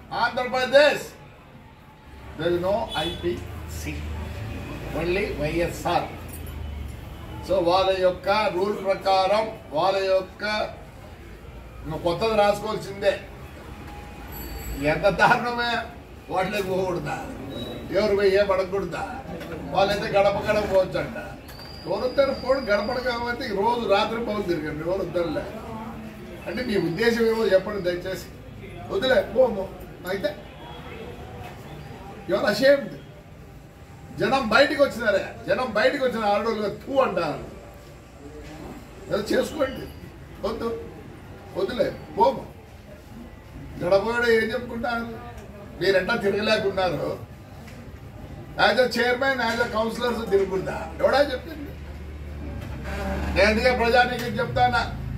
Andhra Pradesh there no IPC only YSR so వాళ్ళ యొక్క rule ప్రకారం వాళ్ళ యొక్క ఇంకా కొత్తది రాసుకోవాల్సిందే ఎంత దారుణమే వాళ్ళకి పోకూడదా ఎవరు పోయి ఏం అడగకూడదా వాళ్ళైతే గడప గడప పోవచ్చు అంట ఎవరు వస్తారు పోడు గడపడ కాబట్టి రోజు రాత్రి పౌలు తిరగండి ఎవరు వద్దరులే అంటే మీ ఉద్దేశం ఏమో చెప్పండి దయచేసి వదిలే పోము అయితే ఎవరు అషేమ్డ్ జనం బయటికి వచ్చినారే జనం బయటికి వచ్చిన ఆడోళ్ళు తూ అంటారు ఏదో చేసుకోండి వద్దు వద్దులే పోము గడపగడ ఏం చెప్పుకుంటారు మీరెంటా తిరగలేకున్నారు as a chairman as a councillors తిరుగుకుంటా ఎవడా చెప్పింది నేను అందుకే ప్రజానికి చెప్తానా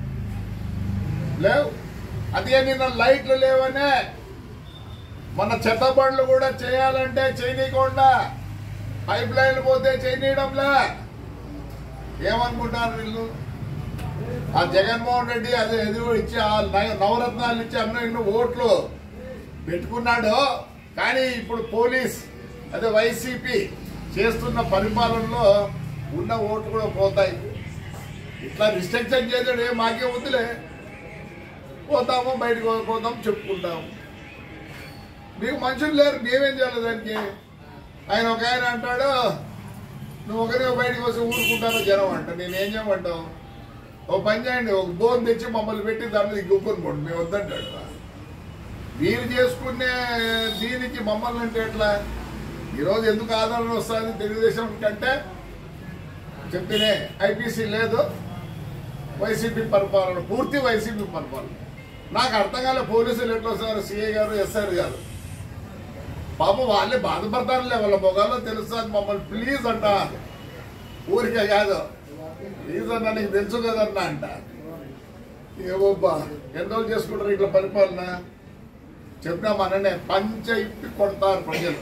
లేవు అదే నిన్న లైట్లు లేవనే మన చెత్త బండ్లు కూడా చేయాలంటే చేయనీయకుండా పైప్ లైన్లు పోతే చేయనీయడంలే ఏమనుకుంటారు వీళ్ళు ఆ జగన్మోహన్ రెడ్డి అదే ఎదురు ఇచ్చి ఆ నవ- నవరత్నాలు ఇచ్చి అన్న ఎన్నో ఓట్లు పెట్టుకున్నాడు కానీ ఇప్పుడు పోలీస్ అదే వైసీపీ చేస్తున్న పరిపాలనలో ఉన్న ఓట్లు కూడా పోతాయి ఇట్లా రిస్ట్రిక్షన్ చేసాడు ఏం మాకే వద్దులే పోతాము బయటకు పోతాం చెప్పుకుంటాము మీకు మనుషులు లేరు మేమేం చేయాలి దానికి ఆయన ఒక ఆయన అంటాడు నువ్వు ఒకరిగా బయటకు వస్తే ఊరుకుంటాను జనం అంట నేనేం చేయమంటావు ఓ పని చేయండి ఒక బోన్ తెచ్చి మమ్మల్ని పెట్టి దాని మీద గుప్పుని పోండి మేము వద్దంటాడు మీరు చేసుకునే దీనికి మమ్మల్ని అంటే ఎట్లా ఈరోజు ఎందుకు ఆదరణ వస్తుంది తెలుగుదేశం కంటే చెప్తేనే ఐపీసీ లేదు వైసీపీ పరిపాలన పూర్తి వైసీపీ పరిపాలన నాకు అర్థం కాలే పోలీసులు ఎట్లా వస్తారు సిఐ గారు ఎస్ఆర్ గారు పాపం వాళ్ళే బాధపడతారులే వాళ్ళ మొగాల్లో తెలుస్తుంది మమ్మల్ని ప్లీజ్ అంట ఊరికే కాదు ప్లీజ్ అన్న నీకు తెలుసు కదన్నా అంట ఏవోబ్బా ఎన్ని రోజులు చేసుకుంటారు ఇట్లా పరిపాలన చెప్పినా మననే పంచ ఇప్పి కొడతారు ప్రజలు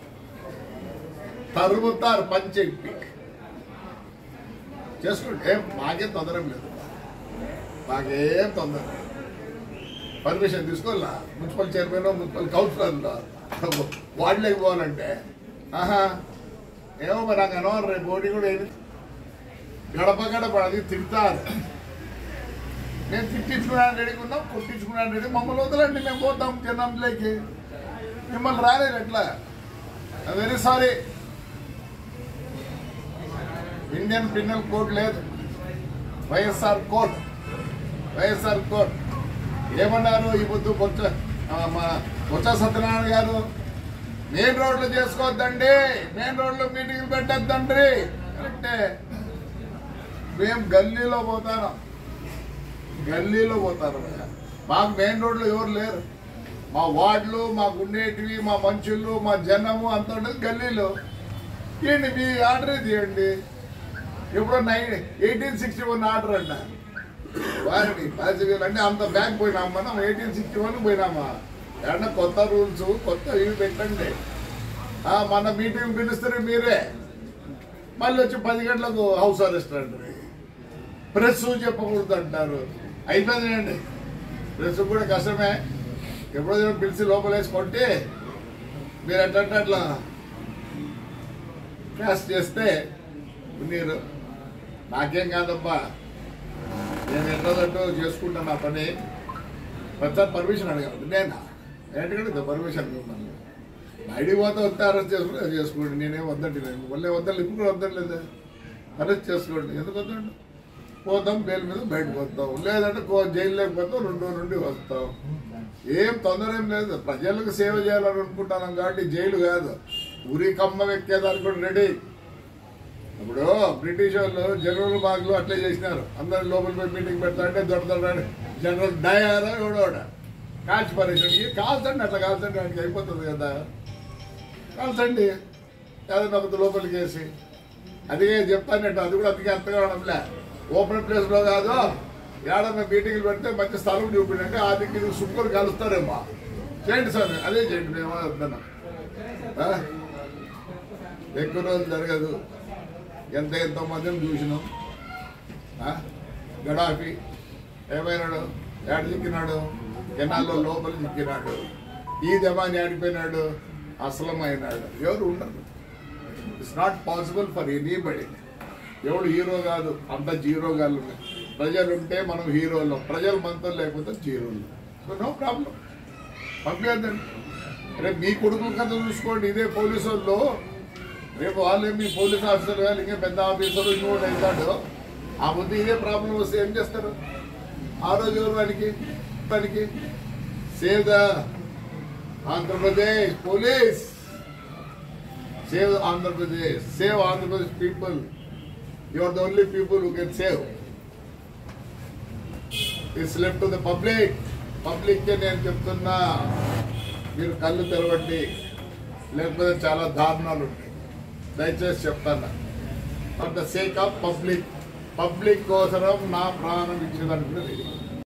తరుముతారు పంచ ఇప్పి చేసుకుంటే ఏం మాకేం తొందర ఏం లేదు మాకేం తొందర లేదు. పర్మిషన్ తీసుకోవాలా మున్సిపల్ చైర్మన్ మున్సిపల్ కౌన్సిలర్ వార్డులోకి పోవాలంటే ఆహా ఏమో మరి నాకు అనవరం రేపు ఓడి కూడా ఏంది గడప గడప అది తింటారు నేను తిట్టించుకున్నాను రెడీ ఉన్నాం కొట్టించుకున్నాను రెడీ మమ్మల్ని వదలండి మేము పోతాం జనంలోకి మిమ్మల్ని రాలేదు ఎట్లా very sorry Indian penal code లేదు వైఎస్ఆర్ కోడ్ వైఎస్ఆర్ కోడ్ ఏమన్నారు ఈ పొద్దు బొచ్చ ఆ, మా బొచ్చ సత్యనారాయణ గారు మెయిన్ రోడ్లు చేసుకోవద్దండి మెయిన్ రోడ్లు మీటింగ్ పెట్టద్దండి కరెక్టే మేము గల్లీలో పోతాను గల్లీలో పోతారు మాకు మెయిన్ రోడ్లు ఎవరు లేరు మా వార్డులు మాకు ఉండేటివి మా మనుషులు మా జనము అంత ఉండేది గల్లీలో ఏంటి మీ ఆర్డర్ తీయండి ఇప్పుడు nine eighteen sixty one order అంట వారిని పాజిటివ్ అంటే అంత బ్యాక్ పోయినాం మనం ఎయిటీన్ సిక్స్టీ వన్ పోయినామా ఏమన్నా కొత్త రూల్స్ కొత్త ఇవి పెట్టండి ఆ, మన మీటింగ్ పిలుస్తారు మీరే మళ్ళీ వచ్చి పది గంటలకు హౌస్ అరెస్ట్ అంటారు ప్రెస్ చెప్పకూడదు అంటారు అయిపోయిందండి ప్రెస్ కూడా కష్టమే ఎప్పుడో ఏదో పిలిచి లోపలేసి కొట్టి మీరు ఎట్లంటే అట్లా క్లాస్ చేస్తే మీరు నాకేం కాదబ్బా నేను ఎట్లదంటూ చేసుకుంటాను నా పని ప్రతిసారి పర్మిషన్ అడగాలి నేను ఏంటంటే పర్మిషన్ మిమ్మల్ని బయటికి పోతే వస్తే అరెస్ట్ చేసుకుని అది చేసుకోండి నేనేం వద్దండి నేను మళ్ళీ వద్దాలి ఇప్పుడు కూడా వద్దలేదు అరెస్ట్ చేసుకోండి ఎందుకు వద్దండి పోతాం బెయిల్ మీద బయటకు వస్తాం లేదంటే కో జైల్లోకి పోతాం రెండు రోజుల నుండి వస్తాం ఏం తొందర ఏం లేదు ప్రజలకు సేవ చేయాలని అనుకుంటున్నాం కాబట్టి జైలు కాదు ఉరి కమ్మ ఎక్కేదానికి కూడా రెడీ ఇప్పుడు బ్రిటిష్ వాళ్ళు జనరల్ బాగ్లో అట్లే చేసినారు అందరు లోపల పోయి మీటింగ్ పెడతా అంటే దొడతాడు జనరల్ డయారా ఎవడోడ కాల్చి పరేషన్కి కాల్చండి అట్లా కాల్చండి ఆయనకి అయిపోతుంది కదా కాల్చండి ఏదైనా ఒకటి లోపలికి వేసి అదిగే చెప్తానంటే అది కూడా అందుకే అర్థం కావడంలే ఓపెన్ ప్లేస్ లో కాదు ఏడన్నా మీటింగ్లు పెడితే మంచి స్థలం చూపించండి ఆ దిక్కు సుక్కలు కలుస్తారేమో చేయండి సార్ అదే చేయండి మేము వద్దన్నాం ఆ? ఎక్కువ రోజులు జరగదు ఎంత ఎంతో మందిని చూసినాం ఆ? గడాఫీ ఏమైనాడు ఏడ చిక్కినాడు కెనాల్లో లోపల చిక్కినాడు ఈ దమాని ఆడిపోయినాడు అసలమైనాడు ఎవరు ఉండరు it's not possible for anybody ఎవడు హీరో కాదు అంత జీరో గాళ్ళు ప్రజలు ఉంటే మనం హీరోలు ప్రజలు మనతో లేకపోతే జీరోలు సో నో ప్రాబ్లం పంపించండి రేపు మీ కొడుకుల కథ చూసుకోండి ఇదే పోలీసు వాళ్ళు రేపు వాళ్ళే మీ పోలీస్ ఆఫీసర్ కానీ ఇంకా పెద్ద ఆఫీసర్ ఇంకోటి అవుతాడు ఆ ముందు ఇదే ప్రాబ్లం వస్తే ఏం చేస్తారు ఆ రోజు ఎవరు వానికి పనికి save the Andhra Pradesh police save Andhra Pradesh save Andhra Pradesh people you are the only people who can save it's left to the public public నేను చెప్తున్నా మీరు కళ్ళు తెరవండి లేకపోతే చాలా దారుణాలు ఉంటాయి దయచేసి చెప్తాను for the sake of public public కోసరం నా ప్రాణం ఇచ్చేదానికి కూడా రెడీ